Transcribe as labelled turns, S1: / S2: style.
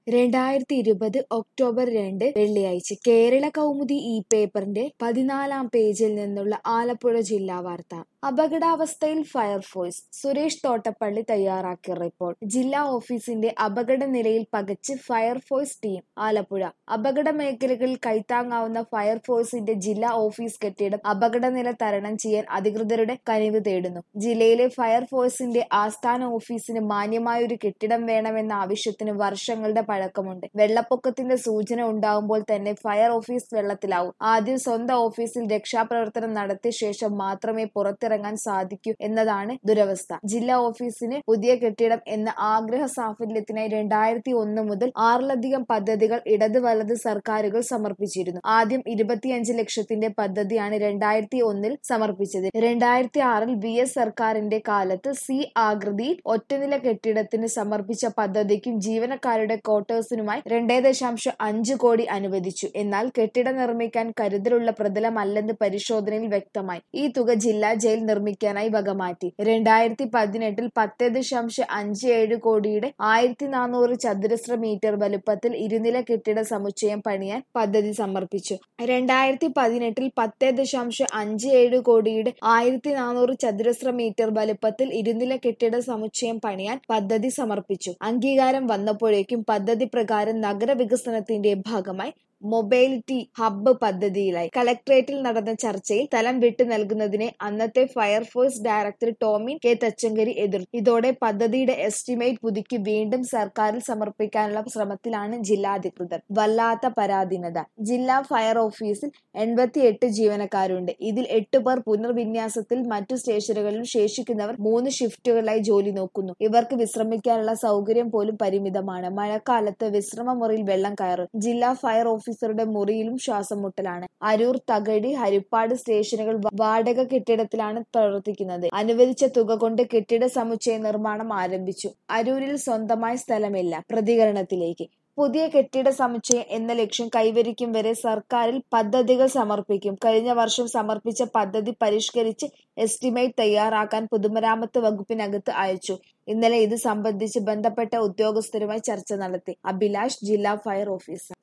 S1: രണ്ടായിരത്തി ഇരുപത് ഒക്ടോബർ രണ്ട് വെള്ളിയാഴ്ച കേരള കൗമുദി ഈ പേപ്പറിന്റെ പതിനാലാം പേജിൽ നിന്നുള്ള ആലപ്പുഴ ജില്ലാ വാർത്ത അപകടാവസ്ഥയിൽ ഫയർഫോഴ്സ് സുരേഷ് തോട്ടപ്പള്ളി തയ്യാറാക്കിയ റിപ്പോർട്ട് ജില്ലാ ഓഫീസിന്റെ അപകട നിലയിൽ പകച്ച് ഫയർഫോഴ്സ് ടീം ആലപ്പുഴ അപകട മേഖലകളിൽ കൈത്താങ്ങാവുന്ന ഫയർഫോഴ്സിന്റെ ജില്ലാ ഓഫീസ് കെട്ടിടം അപകടനില തരണം ചെയ്യാൻ അധികൃതരുടെ കനിവ് തേടുന്നു ജില്ലയിലെ ഫയർഫോഴ്സിന്റെ ആസ്ഥാന ഓഫീസിന് മാന്യമായൊരു കെട്ടിടം വേണമെന്ന ആവശ്യത്തിന് വർഷങ്ങളുടെ പഴക്കമുണ്ട് വെള്ളപ്പൊക്കത്തിന്റെ സൂചന ഉണ്ടാകുമ്പോൾ തന്നെ ഫയർ ഓഫീസ് വെള്ളത്തിലാവും ആദ്യം സ്വന്തം ഓഫീസിൽ രക്ഷാപ്രവർത്തനം നടത്തിയ ശേഷം മാത്രമേ പുറത്തിറങ്ങാൻ സാധിക്കൂ എന്നതാണ് ദുരവസ്ഥ ജില്ലാ ഓഫീസിന് പുതിയ കെട്ടിടം എന്ന ആഗ്രഹ സാഫല്യത്തിനായി രണ്ടായിരത്തി ഒന്ന് മുതൽ ആറിലധികം പദ്ധതികൾ ഇടത് വലത് സർക്കാരുകൾ സമർപ്പിച്ചിരുന്നു ആദ്യം ഇരുപത്തിയഞ്ച് ലക്ഷത്തിന്റെ പദ്ധതിയാണ് രണ്ടായിരത്തി ഒന്നിൽ സമർപ്പിച്ചത് രണ്ടായിരത്തി ആറിൽ ബി എസ് സർക്കാരിന്റെ കാലത്ത് സി ആകൃതിയിൽ ഒറ്റനില കെട്ടിടത്തിന് സമർപ്പിച്ച പദ്ധതിക്കും ജീവനക്കാരുടെ ക്വാർട്ടേഴ്സിനുമായി രണ്ടേ ദശാംശം അഞ്ച് കോടി അനുവദിച്ചു എന്നാൽ കെട്ടിടം നിർമ്മിക്കാൻ കരുതലുള്ള പ്രതലമല്ലെന്ന് പരിശോധനയിൽ വ്യക്തമായി ഈ തുക ജില്ലാ ജയിൽ നിർമ്മിക്കാനായി വകമാറ്റി രണ്ടായിരത്തി പതിനെട്ടിൽ പത്ത് ദശാംശം അഞ്ച് ഏഴ് കോടിയുടെ ആയിരത്തി നാനൂറ് ചതുരശ്ര മീറ്റർ വലുപ്പത്തിൽ ഇരുനില കെട്ടിട സമുച്ചയം പണിയാൻ പദ്ധതി സമർപ്പിച്ചു രണ്ടായിരത്തി പതിനെട്ടിൽ പത്ത് ദശാംശം അഞ്ച് ഏഴ് കോടിയുടെ ആയിരത്തി നാനൂറ് ചതുരശ്ര മീറ്റർ വലുപ്പത്തിൽ ഇരുനില കെട്ടിട സമുച്ചയം പണിയാൻ പദ്ധതി സമർപ്പിച്ചു അംഗീകാരം വന്നപ്പോഴേക്കും പദ്ധതി പ്രകാരം നഗരവികസനത്തിന്റെ ഭാഗമായി മൊബൈലിറ്റി ഹബ്ബ് പദ്ധതിയിലായി കലക്ട്രേറ്റിൽ നടന്ന ചർച്ചയിൽ സ്ഥലം വിട്ടു നൽകുന്നതിനെ അന്നത്തെ fire force director Tomin K Thachankary എതിർത്തു ഇതോടെ പദ്ധതിയുടെ എസ്റ്റിമേറ്റ് പുതുക്കി വീണ്ടും സർക്കാരിൽ സമർപ്പിക്കാനുള്ള ശ്രമത്തിലാണ് ജില്ലാ അധികൃതർ വല്ലാത്ത പരാധീനത ജില്ലാ ഫയർ ഓഫീസിൽ എൺപത്തിയെട്ട് ജീവനക്കാരുണ്ട് ഇതിൽ എട്ട് പേർ പുനർവിന്യാസത്തിൽ മറ്റു സ്റ്റേഷനുകളിലും ശേഷിക്കുന്നവർ മൂന്ന് ഷിഫ്റ്റുകളായി ജോലി നോക്കുന്നു ഇവർക്ക് വിശ്രമിക്കാനുള്ള സൗകര്യം പോലും പരിമിതമാണ് മഴക്കാലത്ത് വിശ്രമമുറിയിൽ വെള്ളം കയറും ജില്ലാ ഫയർ ഓഫീസ് ഓഫീസറുടെ മുറിയിലും ശ്വാസം മുട്ടലാണ് അരൂർ തകഴി ഹരിപ്പാട് സ്റ്റേഷനുകൾ വാടക കെട്ടിടത്തിലാണ് പ്രവർത്തിക്കുന്നത് അനുവദിച്ച തുക കൊണ്ട് കെട്ടിട സമുച്ചയ നിർമ്മാണം ആരംഭിച്ചു അരൂരിൽ സ്വന്തമായ സ്ഥലമില്ല പ്രതികരണത്തിലേക്ക് പുതിയ കെട്ടിട സമുച്ചയം എന്ന ലക്ഷ്യം കൈവരിക്കും വരെ സർക്കാരിൽ പദ്ധതികൾ സമർപ്പിക്കും കഴിഞ്ഞ വർഷം സമർപ്പിച്ച പദ്ധതി പരിഷ്കരിച്ച് എസ്റ്റിമേറ്റ് തയ്യാറാക്കാൻ പൊതുമരാമത്ത് വകുപ്പിനകത്ത് അയച്ചു ഇന്നലെ ഇത് സംബന്ധിച്ച് ബന്ധപ്പെട്ട ഉദ്യോഗസ്ഥരുമായി ചർച്ച നടത്തി അഭിലാഷ് ജില്ലാ ഫയർ ഓഫീസർ